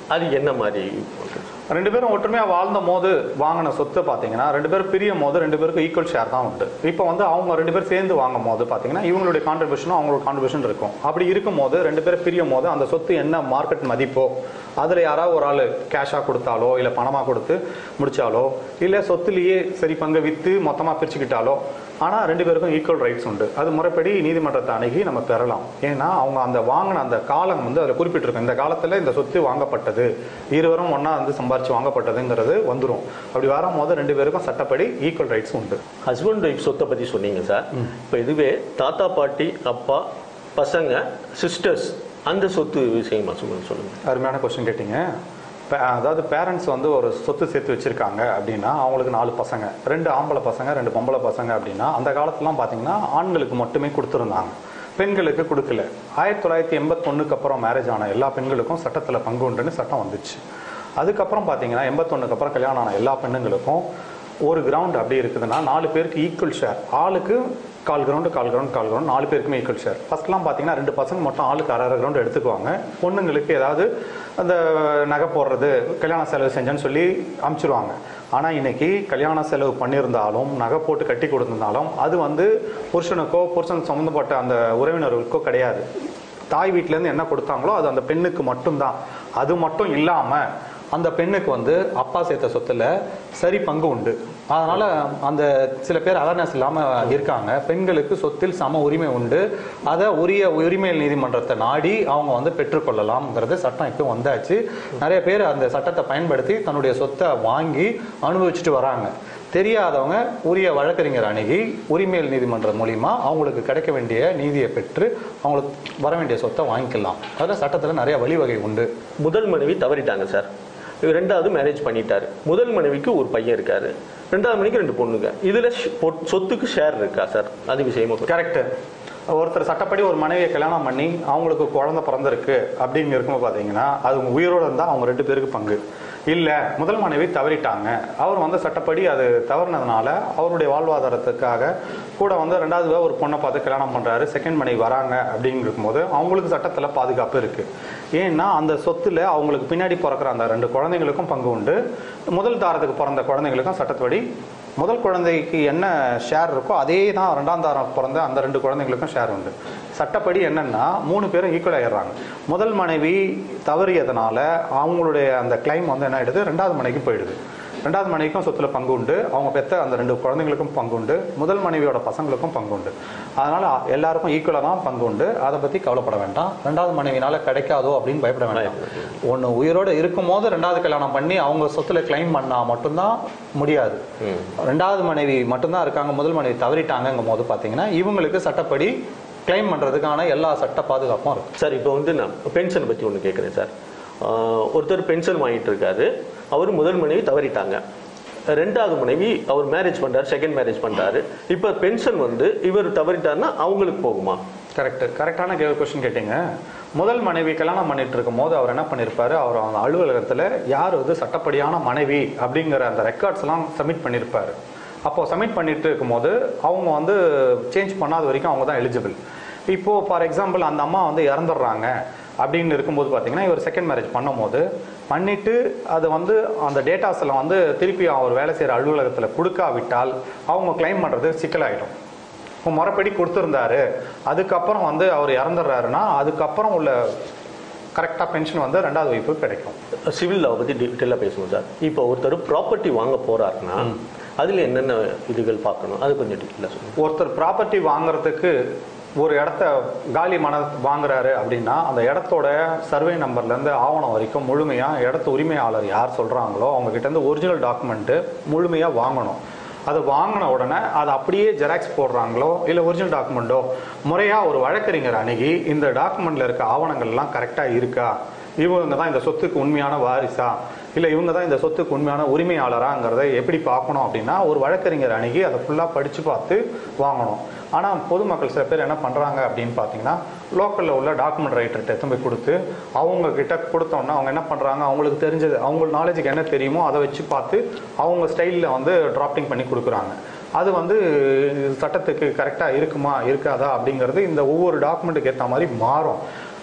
A: அது என்ன மாதிரி
B: ரெண்டு பேரும் ஒற்றுமையா வாழ்ந்த போது வாங்கின சொத்து பாத்தீங்கன்னா ரெண்டு பேரும் பிரியும் போது ரெண்டு பேருக்கும் ஈக்குவல் ஷேர் தான் உண்டு இப்போ வந்து அவங்க ரெண்டு பேரும் சேர்ந்து வாங்கும் போது பாத்தீங்கன்னா இவங்களுடைய கான்ட்ரிபியூஷனும் அவங்களோட கான்ட்ரிபியூஷன் இருக்கும் அப்படி இருக்கும் போது ரெண்டு பேரும் பிரியும் போது அந்த சொத்து என்ன மார்க்கெட் மதிப்போ அதுல யாராவது ஒரு ஆள் கேஷா கொடுத்தாலோ இல்ல பணமா கொடுத்து முடிச்சாலோ இல்ல சொத்துலயே சரி பங்கு வித்து மொத்தமா பிரிச்சுக்கிட்டாலோ ஆனா ரெண்டு பேருக்கும் ஈக்குவல் ரைட்ஸ் உண்டு அது முறைப்படி நீதிமன்றத்தை அணுகி நம்ம பெறலாம் ஏன்னா அவங்க அந்த வாங்கின அந்த காலம் வந்து அதில் குறிப்பிட்டிருக்கும் இந்த காலத்துல இந்த சொத்து வாங்கப்பட்டது இருவரும் ஒண்ணா வந்து சம்பாரிச்சு வாங்கப்பட்டதுங்கிறது வந்துரும் அப்படி வரும்போது ரெண்டு பேருக்கும் சட்டப்படி ஈக்குவல் ரைட்ஸ் உண்டு
A: ஹஸ்பண்ட் ஒய்ஃப் சொத்தை பத்தி சொன்னீங்க சார் இப்போ இதுவே தாத்தா பாட்டி அப்பா பசங்க சிஸ்டர்ஸ் அந்த சொத்து விஷயமா சொல்லுங்க சொல்லுங்க
B: அருமையான கொஸ்டின் கேட்டீங்க பே- அதாவது பேரண்ட்ஸ் வந்து ஒரு சொத்து சேர்த்து வச்சிருக்காங்க அப்படின்னா அவங்களுக்கு நாலு பசங்க ரெண்டு ஆம்பளை பசங்க ரெண்டு பொம்பளை பசங்க அப்படின்னா அந்த காலத்துலாம் பார்த்தீங்கன்னா ஆண்களுக்கு மட்டுமே கொடுத்துருந்தாங்க பெண்களுக்கு கொடுக்கல ஆயிரத்தி தொள்ளாயிரத்தி எண்பத்தொன்னுக்கு அப்புறம் மேரேஜ் ஆன எல்லா பெண்களுக்கும் சட்டத்தில் பங்கு உண்டுன்னு சட்டம் வந்துச்சு அதுக்கப்புறம் பார்த்தீங்கன்னா எண்பத்தொன்னுக்கு அப்புறம் கல்யாணம் ஆன எல்லா பெண்ணுங்களுக்கும் ஒரு கிரவுண்ட் அப்படி இருக்குதுன்னா நாலு பேருக்கு ஈக்குவல் ஷேர் ஆளுக்கு கால் கிரவுண்டு கால் கிரவுண்ட் கால் கிரவுண்ட் நாலு பேருக்குமே ஈக்குவல் ஷேர் ஃபர்ஸ்ட்லாம் பார்த்தீங்கன்னா ரெண்டு பசங்க மட்டும் ஆளுக்கு அரை அரை கிரவுண்ட் எடுத்துக்குவாங்க பொண்ணுங்களுக்கு ஏதாவது அந்த நகை போடுறது கல்யாண செலவு செஞ்சேன்னு சொல்லி அமுச்சிருவாங்க ஆனால் இன்னைக்கு கல்யாண செலவு பண்ணியிருந்தாலும் நகை போட்டு கட்டி கொடுத்திருந்தாலும் அது வந்து புருஷனுக்கோ புருஷன் சம்மந்தப்பட்ட அந்த உறவினர்களுக்கோ கிடையாது தாய் வீட்டிலேருந்து என்ன கொடுத்தாங்களோ அது அந்த பெண்ணுக்கு மட்டும்தான் அது மட்டும் இல்லாமல் அந்த பெண்ணுக்கு வந்து அப்பா சேர்த்த சொத்துல சரி பங்கு உண்டு அதனால அந்த சில பேர் அவேர்னஸ் இல்லாம இருக்காங்க பெண்களுக்கு சொத்தில் சம உரிமை உண்டு அதை உரிய உரிமை நீதிமன்றத்தை நாடி அவங்க வந்து பெற்றுக்கொள்ளலாம்ங்கிறது சட்டம் இப்போ வந்தாச்சு நிறைய பேர் அந்த சட்டத்தை பயன்படுத்தி தன்னுடைய சொத்தை வாங்கி அனுபவிச்சுட்டு வராங்க தெரியாதவங்க உரிய வழக்கறிஞர் அணுகி உரிமையல் நீதிமன்றம் மூலியமா அவங்களுக்கு கிடைக்க வேண்டிய நீதியை பெற்று அவங்களுக்கு வர வேண்டிய சொத்தை வாங்கிக்கலாம் அதில் சட்டத்தில் நிறைய வழிவகை உண்டு
A: முதல் மனைவி தவறிட்டாங்க சார் இவர் ரெண்டாவது மேரேஜ் பண்ணிட்டாரு முதல் மனைவிக்கு ஒரு பையன் இருக்காரு ரெண்டாவது மனைவிக்கு ரெண்டு பொண்ணுங்க இதுல ஷ்- பொ- சொத்துக்கு ஷேர் இருக்கா சார் அது விஷயமா கொஞ்சம்
B: கரெக்ட் ஒருத்தர் சட்டப்படி ஒரு மனைவியை கல்யாணம் பண்ணி அவங்களுக்கு குழந்தை பிறந்திருக்கு அப்படின்னு இருக்கும்போது பார்த்தீங்கன்னா அது உங்க உயிரோட இருந்தால் அவங்க ரெண்டு பேருக்கு பங்கு இல்லை முதல் மனைவி தவறிட்டாங்க அவர் வந்து சட்டப்படி அது தவறினதுனால அவருடைய வாழ்வாதாரத்துக்காக கூட வந்து ரெண்டாவது ஒரு பொண்ணை பார்த்து கல்யாணம் பண்ணுறாரு செகண்ட் மனைவி வராங்க அப்படின்னு இருக்கும்போது அவங்களுக்கு சட்டத்தில் பாதுகாப்பு இருக்கு ஏன்னா அந்த சொத்துல அவங்களுக்கு பின்னாடி பிறக்கிற அந்த ரெண்டு குழந்தைங்களுக்கும் பங்கு உண்டு முதல் தாரத்துக்கு பிறந்த குழந்தைங்களுக்கும் சட்டப்படி முதல் குழந்தைக்கு என்ன ஷேர் இருக்கோ அதே தான் ரெண்டாம் தாரம் பிறந்த அந்த ரெண்டு குழந்தைங்களுக்கும் ஷேர் உண்டு சட்டப்படி என்னன்னா மூணு பேரும் ஈக்குவல் ஆயிடுறாங்க முதல் மனைவி தவறியதுனால அவங்களுடைய அந்த கிளைம் வந்து என்ன ஆயிடுது ரெண்டாவது மனைவிக்கு போயிடுது ரெண்டாவது மனைவிக்கும் சொத்துல பங்கு உண்டு அவங்க பெத்த அந்த ரெண்டு குழந்தைங்களுக்கும் பங்கு உண்டு முதல் மனைவியோட பசங்களுக்கும் பங்கு உண்டு அதனால எல்லாருக்கும் ஈக்குவலாக தான் பங்கு உண்டு அதை பத்தி கவலைப்பட வேண்டாம் ரெண்டாவது மனைவினால கிடைக்காதோ அப்படின்னு பயப்பட வேண்டாம் ஒன்று உயிரோட இருக்கும்போது ரெண்டாவது கல்யாணம் பண்ணி அவங்க சொத்துல கிளைம் பண்ணா மட்டும்தான் முடியாது
A: ம்.
B: ரெண்டாவது மனைவி மட்டும்தான் இருக்காங்க முதல் மனைவி தவறிட்டாங்கங்கும் போது பார்த்தீங்கன்னா இவங்களுக்கு சட்டப்படி கிளைம் பண்றதுக்கான எல்லா சட்ட பாதுகாப்பும் இருக்கு
A: சார் இப்போ வந்து நான் பென்ஷன் பத்தி ஒன்று கேட்குறேன் சார் ஆஹ் ஒருத்தர் பென்ஷன் வாங்கிட்டு இருக்காரு அவர் முதல் மனைவி தவறிட்டாங்க ரெண்டாவது மனைவி அவர் மேரேஜ் பண்றாரு செகண்ட் மேரேஜ் பண்றாரு இப்போ பென்ஷன் வந்து இவர் தவறிட்டாருன்னா அவங்களுக்கு போகுமா
B: கரெக்ட் கரெக்டான கொஸ்டின் கேட்டீங்க முதல் மனைவி கல்யாணம் பண்ணிட்டு இருக்கும் போது அவர் என்ன பண்ணியிருப்பாரு அவர் அந்த அலுவலகத்தில் யார் வந்து சட்டப்படியான மனைவி அப்படிங்கிற அந்த ரெக்கார்ட்ஸ் எல்லாம் சப்மிட் பண்ணியிருப்பாரு அப்போ சப்மிட் பண்ணிட்டு இருக்கும்போது அவங்க வந்து சேஞ்ச் பண்ணாத வரைக்கும் அவங்க தான் எலிஜிபிள் இப்போ ஃபார் எக்ஸாம்பிள் அந்த அம்மா வந்து இறந்துடுறாங்க அப்படின்னு இருக்கும்போது பார்த்தீங்கன்னா இவர் செகண்ட் மேரேஜ் பண்ணும்போது பண்ணிட்டு அது வந்து அந்த டேட்டாஸ் எல்லாம் வந்து திருப்பி அவர் வேலை செய்கிற அலுவலகத்தில் கொடுக்காவிட்டால் அவங்க கிளைம் பண்ணுறது சிக்கலாயிடும் இப்போ முறைப்படி கொடுத்துருந்தாரு அதுக்கப்புறம் வந்து அவர் இறந்துடுறாருன்னா அதுக்கப்புறம் உள்ள கரெக்டாக பென்ஷன் வந்து ரெண்டாவது ஒய்ஃபுக்கு கிடைக்கும்
A: சிவில் லா பத்தி டீட்டெயிலாக பேசுவோம் சார் இப்போ ஒருத்தர் ப்ராப்பர்ட்டி வாங்க போறாருன்னா அதுல என்னென்ன இதுகள் பார்க்கணும் அது கொஞ்சம் டீட்டெயிலாக சொல்லுங்க
B: ஒருத்தர் ப்ராப்பர்ட்டி வாங்குறதுக்கு ஒரு இடத்த காலி மன வாங்குறாரு அப்படின்னா அந்த இடத்தோட சர்வே நம்பர்லேருந்து ஆவணம் வரைக்கும் முழுமையாக இடத்து உரிமையாளர் யார் சொல்கிறாங்களோ அவங்க கிட்ட இருந்து ஒரிஜினல் டாக்குமெண்ட்டு முழுமையாக வாங்கணும் அது வாங்கின உடனே அதை அப்படியே ஜெராக்ஸ் போடுறாங்களோ இல்லை ஒரிஜினல் டாக்குமெண்ட்டோ முறையாக ஒரு வழக்கறிஞர் அணுகி இந்த டாக்குமெண்ட்ல இருக்க ஆவணங்கள்லாம் கரெக்டாக இருக்கா இவங்க தான் இந்த சொத்துக்கு உண்மையான வாரிசா இல்லை இவங்க தான் இந்த சொத்துக்கு உண்மையான உரிமையாளராங்கிறத எப்படி பார்க்கணும் அப்படின்னா ஒரு வழக்கறிஞர் அணுகி அதை ஃபுல்லாக படித்து பார்த்து வாங்கணும் ஆனால் பொதுமக்கள் சில பேர் என்ன பண்ணுறாங்க அப்படின்னு பார்த்தீங்கன்னா லோக்கலில் உள்ள டாக்குமெண்ட் ரைட்டர்கிட்ட எடுத்து போய் கொடுத்து அவங்க கிட்ட கொடுத்தோன்னா அவங்க என்ன பண்ணுறாங்க அவங்களுக்கு தெரிஞ்சது அவங்க நாலேஜுக்கு என்ன தெரியுமோ அதை வச்சு பார்த்து அவங்க ஸ்டைலில் வந்து டிராப்டிங் பண்ணி கொடுக்குறாங்க அது வந்து சட்டத்துக்கு கரெக்டாக இருக்குமா இருக்காதா அப்படிங்கிறது இந்த ஒவ்வொரு டாக்குமெண்ட்டுக்கு ஏற்ற மாதிரி மாறும்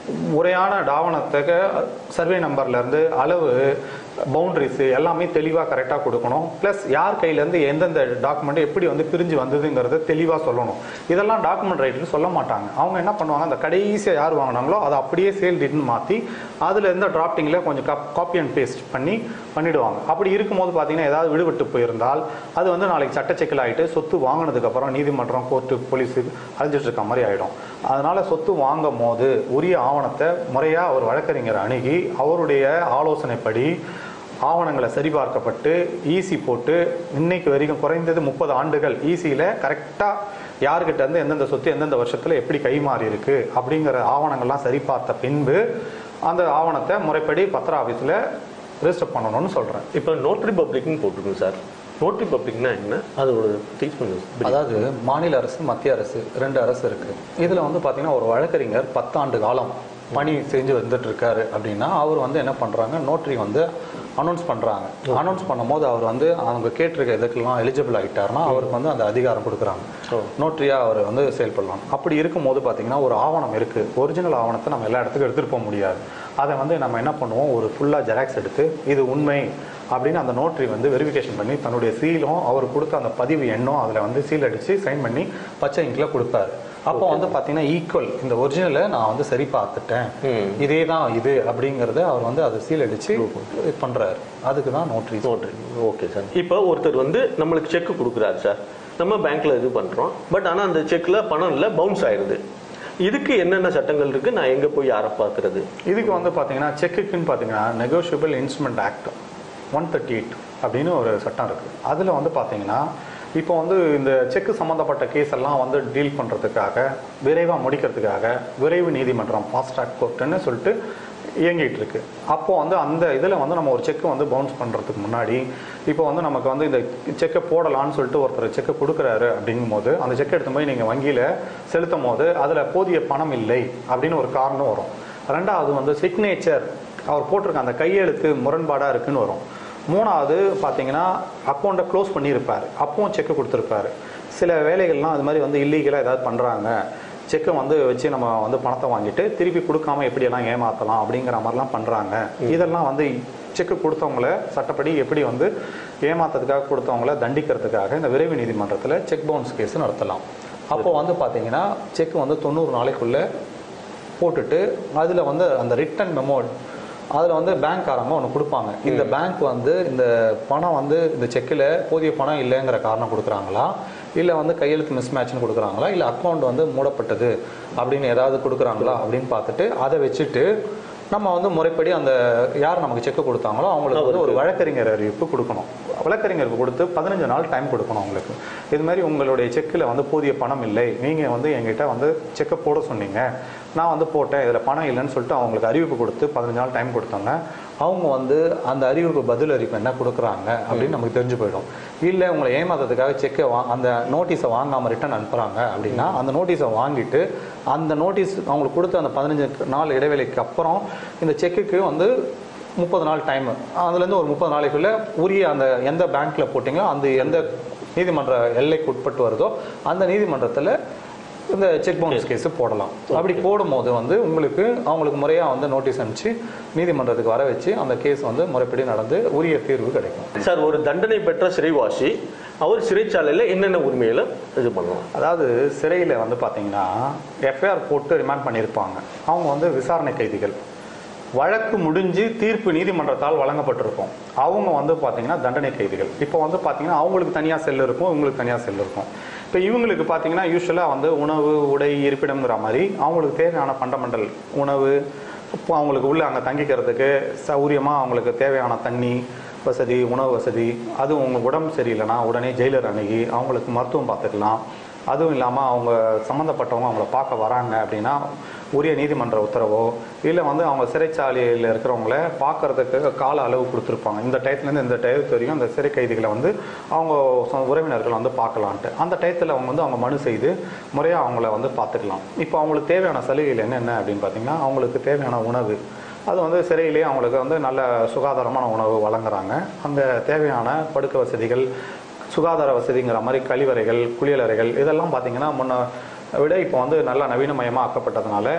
B: முறையான டாவணத்துக்கு சர்வே நம்பர்ல இருந்து அளவு பவுண்டரிஸ் எல்லாமே தெளிவாக கரெக்டாக கொடுக்கணும் ப்ளஸ் யார் கையிலேருந்து எந்தெந்த டாக்குமெண்ட் எப்படி வந்து பிரிஞ்சு வந்ததுங்கிறத தெளிவாக சொல்லணும் இதெல்லாம் டாக்குமெண்ட் ரைட்டர் சொல்ல மாட்டாங்க அவங்க என்ன பண்ணுவாங்க அந்த கடைசியாக யார் வாங்கினாங்களோ அதை அப்படியே சேல் டீட்னு மாற்றி அதில் இருந்த டிராப்டிங்கில் கொஞ்சம் காப்பி அண்ட் பேஸ்ட் பண்ணி பண்ணிடுவாங்க அப்படி இருக்கும்போது பார்த்தீங்கன்னா ஏதாவது விடுபட்டு போயிருந்தால் அது வந்து நாளைக்கு சட்ட சிக்கல் ஆகிட்டு சொத்து வாங்கினதுக்கப்புறம் நீதிமன்றம் கோர்ட்டு போலீஸு அழிஞ்சிட்டு இருக்க மாதிரி ஆகிடும் அதனால சொத்து வாங்கும் போது உரிய ஆவணத்தை முறையாக அவர் வழக்கறிஞர் அணுகி அவருடைய ஆலோசனைப்படி ஆவணங்களை சரிபார்க்கப்பட்டு ஈசி போட்டு இன்னைக்கு வரைக்கும் குறைந்தது முப்பது ஆண்டுகள் ஈசியில் கரெக்டாக யார்கிட்ட இருந்து எந்தெந்த சொத்து எந்தெந்த வருஷத்தில் எப்படி கைமாறி இருக்கு அப்படிங்கிற ஆவணங்கள்லாம் சரிபார்த்த பின்பு அந்த ஆவணத்தை முறைப்படி பத்திர ஆஃபீஸில் ரெஜிஸ்டர் பண்ணணும்னு சொல்கிறேன்
A: இப்போ நோட்ரி பப்ளிக்னு போட்டிருக்குங்க சார் நோட்ரி பப்ளிக்னா என்ன அதோட டீச் பண்ணுங்க
B: அதாவது மாநில அரசு மத்திய அரசு ரெண்டு அரசு இருக்கு இதுல வந்து பாத்தீங்கன்னா ஒரு வழக்கறிஞர் பத்தாண்டு காலம் பணி செஞ்சு வந்துட்டு இருக்காரு அப்படின்னா அவர் வந்து என்ன பண்றாங்க நோட்டரி வந்து அனௌன்ஸ் பண்றாங்க அனௌன்ஸ் பண்ணும்போது அவர் வந்து அவங்க கேட்டிருக்க இதுக்கெல்லாம் எலிஜிபிள் ஆகிட்டாருன்னா அவருக்கு வந்து அந்த அதிகாரம் கொடுக்குறாங்க
A: ஓ.
B: நோட்டரியா அவர் வந்து செயல்படலாம் அப்படி இருக்கும்போது பாத்தீங்கன்னா ஒரு ஆவணம் இருக்கு ஒரிஜினல் ஆவணத்தை நம்ம எல்லா இடத்துக்கும் எடுத்துட்டு போக முடியாது அதை வந்து நம்ம என்ன பண்ணுவோம் ஒரு ஃபுல்லா ஜெராக்ஸ் எடுத்து இது உண்மை அப்படின்னு அந்த நோட்டரி வந்து வெரிஃபிகேஷன் பண்ணி தன்னுடைய சீலும் அவர் கொடுத்த அந்த பதிவு எண்ணும் அதில் வந்து சீல் அடித்து சைன் பண்ணி பச்சை இங்கில் கொடுப்பாரு அப்போ வந்து பார்த்தீங்கன்னா ஈக்குவல் இந்த ஒரிஜினலை நான் வந்து சரி பார்த்துட்டேன்
A: ம்.
B: இதே தான் இது அப்படிங்கிறத அவர் வந்து அதை சீல் அடித்து பண்ணுறாரு அதுக்கு தான் நோட்டரி
A: நோட்ரி ஓகே சார் இப்போ ஒருத்தர் வந்து நம்மளுக்கு செக் கொடுக்குறாரு சார் நம்ம பேங்க்ல இது பண்றோம் பட் ஆனா அந்த செக்ல பணம் இல்லை பவுன்ஸ் ஆயிருது இதுக்கு என்னென்ன சட்டங்கள் இருக்கு நான் எங்க போய் யாரை பார்க்கறது
B: இதுக்கு வந்து பார்த்தீங்கன்னா செக்குக்குன்னு பார்த்தீங்கன்னா negotiable instrument act one thirty eight அப்படின்னு ஒரு சட்டம் இருக்குது அதில் வந்து பார்த்தீங்கன்னா இப்போ வந்து இந்த செக்கு சம்மந்தப்பட்ட கேஸ் எல்லாம் வந்து டீல் பண்ணுறதுக்காக விரைவாக முடிக்கிறதுக்காக விரைவு நீதிமன்றம் ஃபாஸ்ட் ட்ராக் கோர்ட்டுன்னு சொல்லிட்டு இயங்கிட்டு இருக்கு அப்போ வந்து அந்த இதில் வந்து நம்ம ஒரு செக்கை வந்து பவுன்ஸ் பண்ணுறதுக்கு முன்னாடி இப்போ வந்து நமக்கு வந்து இந்த செக்கை போடலான்னு சொல்லிட்டு ஒருத்தர் செக்கை கொடுக்குறாரு அப்படிங்கும்போது அந்த செக்கை எடுத்து போய் நீங்கள் வங்கியில் செலுத்தும் போது அதில் போதிய பணம் இல்லை அப்படின்னு ஒரு காரணம் வரும் ரெண்டாவது வந்து சிக்னேச்சர் அவர் போட்டிருக்க அந்த கையெழுத்து முரண்பாடாக இருக்குன்னு வரும் மூணாவது பார்த்தீங்கன்னா அக்கௌண்ட்டை க்ளோஸ் பண்ணியிருப்பார் அப்பவும் செக்கு கொடுத்துருப்பாரு சில வேலைகள்லாம் அது மாதிரி வந்து இல்லீகலாக ஏதாவது பண்ணுறாங்க செக்கை வந்து வச்சு நம்ம வந்து பணத்தை வாங்கிட்டு திருப்பி கொடுக்காம எப்படியெல்லாம் ஏமாற்றலாம் அப்படிங்கிற மாதிரிலாம் பண்ணுறாங்க இதெல்லாம் வந்து செக்கு கொடுத்தவங்கள சட்டப்படி எப்படி வந்து ஏமாத்துறதுக்காக கொடுத்தவங்கள தண்டிக்கிறதுக்காக இந்த விரைவு நீதிமன்றத்தில் செக் பவுன்ஸ் கேஸ் நடத்தலாம் அப்போ வந்து பார்த்தீங்கன்னா செக் வந்து தொண்ணூறு நாளைக்குள்ள போட்டுட்டு அதில் வந்து அந்த ரிட்டன் மெமோ அதில் வந்து பேங்க்காரங்க ஒன்று கொடுப்பாங்க இந்த பேங்க் வந்து இந்த பணம் வந்து இந்த செக்கில் போதிய பணம் இல்லைங்கிற காரணம் கொடுக்குறாங்களா இல்லை வந்து கையெழுத்து மிஸ் மேட்ச்னு கொடுக்குறாங்களா இல்லை அக்கௌண்ட் வந்து மூடப்பட்டது அப்படின்னு ஏதாவது கொடுக்குறாங்களா அப்படின்னு பார்த்துட்டு அதை வச்சுட்டு நம்ம வந்து முறைப்படி அந்த யார் நமக்கு செக்கு கொடுத்தாங்களோ அவங்களுக்கு வந்து ஒரு வழக்கறிஞர் அறிவிப்பு கொடுக்கணும் வழக்கறிஞருக்கு கொடுத்து பதினஞ்சு நாள் டைம் கொடுக்கணும் அவங்களுக்கு இது மாதிரி உங்களுடைய செக்கில் வந்து போதிய பணம் இல்லை நீங்கள் வந்து எங்கிட்ட வந்து செக்கை போட சொன்னீங்க நான் வந்து போட்டேன் இதில் பணம் இல்லைன்னு சொல்லிட்டு அவங்களுக்கு அறிவிப்பு கொடுத்து பதினஞ்சு நாள் டைம் கொடுத்தாங்க அவங்க வந்து அந்த அறிவிப்பு பதில் அறிவிப்பு என்ன கொடுக்குறாங்க அப்படின்னு நமக்கு தெரிஞ்சு போயிடும் இல்லை உங்களை ஏமாத்துறதுக்காக செக்கை வா அந்த நோட்டீஸை வாங்காமல் ரிட்டன் அனுப்புகிறாங்க அப்படின்னா அந்த நோட்டீஸை வாங்கிட்டு அந்த நோட்டீஸ் அவங்களுக்கு கொடுத்த அந்த பதினஞ்சு நாள் இடைவேளைக்கு அப்புறம் இந்த செக்குக்கு வந்து முப்பது நாள் டைம் அதுலேருந்து ஒரு முப்பது நாளைக்குள்ள உரிய அந்த எந்த பேங்க்ல போட்டிங்களோ அந்த எந்த நீதிமன்ற எல்லைக்கு உட்பட்டு வருதோ அந்த நீதிமன்றத்தில் இந்த செக் பவுன்ஸ் கேஸ் போடலாம் அப்படி போடும்போது வந்து உங்களுக்கு அவங்களுக்கு முறையாக வந்து நோட்டீஸ் அனுப்பிச்சு நீதிமன்றத்துக்கு வர வச்சு அந்த கேஸ் வந்து முறைப்படி நடந்து உரிய தீர்வு கிடைக்கும்
A: சார் ஒரு தண்டனை பெற்ற சிறைவாசி அவர் சிறைச்சாலையில் என்னென்ன உரிமைகளை இது பண்ணலாம்
B: அதாவது சிறையில் வந்து பார்த்தீங்கன்னா எஃப்ஐஆர் போட்டு ரிமாண்ட் பண்ணியிருப்பாங்க அவங்க வந்து விசாரணை கைதிகள் வழக்கு முடிஞ்சு தீர்ப்பு நீதிமன்றத்தால் வழங்கப்பட்டிருக்கும் அவங்க வந்து பார்த்தீங்கன்னா தண்டனை கைதிகள் இப்போ வந்து பார்த்தீங்கன்னா அவங்களுக்கு தனியாக செல் இருக்கும் இவங்களுக்கு தனியாக செல் இருக்கும் இப்போ இவங்களுக்கு பார்த்தீங்கன்னா யூஸ்வலாக வந்து உணவு உடை இருப்பிடம்ங்கிற மாதிரி அவங்களுக்கு தேவையான ஃபண்டமெண்டல் உணவு இப்போ அவங்களுக்கு உள்ள அங்கே தங்கிக்கிறதுக்கு சௌரியமாக அவங்களுக்கு தேவையான தண்ணி வசதி உணவு வசதி அதுவும் உங்க உடம்பு சரியில்லைன்னா உடனே ஜெயிலர் அணுகி அவங்களுக்கு மருத்துவம் பார்த்துக்கலாம் அதுவும் இல்லாமல் அவங்க சம்மந்தப்பட்டவங்க அவங்கள பார்க்க வராங்க அப்படின்னா உரிய நீதிமன்ற உத்தரவோ இல்லை வந்து அவங்க சிறைச்சாலையில் இருக்கிறவங்கள பார்க்கறதுக்கு கால அளவு கொடுத்துருப்பாங்க இந்த டயத்துலேருந்து இந்த டயத்து வரைக்கும் அந்த சிறை கைதிகளை வந்து அவங்க சொ- உறவினர்கள் வந்து பார்க்கலான்ட்டு அந்த டயத்தில் அவங்க வந்து அவங்க மனு செய்து முறையாக அவங்கள வந்து பார்த்துக்கலாம் இப்போ அவங்களுக்கு தேவையான சலுகைகள் என்னென்ன அப்படின்னு பார்த்தீங்கன்னா அவங்களுக்கு தேவையான உணவு அது வந்து சிறையிலேயே அவங்களுக்கு வந்து நல்ல சுகாதாரமான உணவு வழங்குறாங்க அந்த தேவையான படுக்க வசதிகள் சுகாதார வசதிங்கிற மாதிரி கழிவறைகள் குளியலறைகள் இதெல்லாம் பார்த்தீங்கன்னா முன்ன விட இப்போ வந்து நல்லா நவீனமயமாக ஆக்கப்பட்டதுனால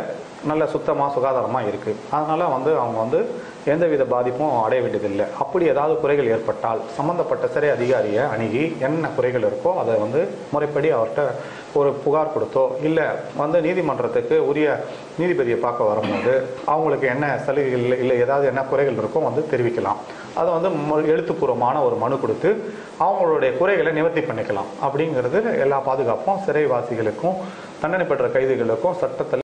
B: நல்ல சுத்தமாக சுகாதாரமாக இருக்குது அதனால் வந்து அவங்க வந்து எந்தவித பாதிப்பும் அடைய வேண்டியதில்லை அப்படி ஏதாவது குறைகள் ஏற்பட்டால் சம்மந்தப்பட்ட சிறை அதிகாரியை அணுகி என்ன குறைகள் இருக்கோ அதை வந்து முறைப்படி அவர்கிட்ட ஒரு புகார் கொடுத்தோ இல்லை வந்து நீதிமன்றத்துக்கு உரிய நீதிபதியை பார்க்க வரும்போது அவங்களுக்கு என்ன சலுகைகள் இல்லை இல்லை ஏதாவது என்ன குறைகள் இருக்கோ வந்து தெரிவிக்கலாம் அதை வந்து மொ- எழுத்துப்பூர்வமான ஒரு மனு கொடுத்து அவங்களுடைய குறைகளை நிவர்த்தி பண்ணிக்கலாம் அப்படிங்கிறது எல்லா பாதுகாப்பும் சிறைவாசிகளுக்கும் தண்டனை பெற்ற கைதிகளுக்கும் சட்டத்தில்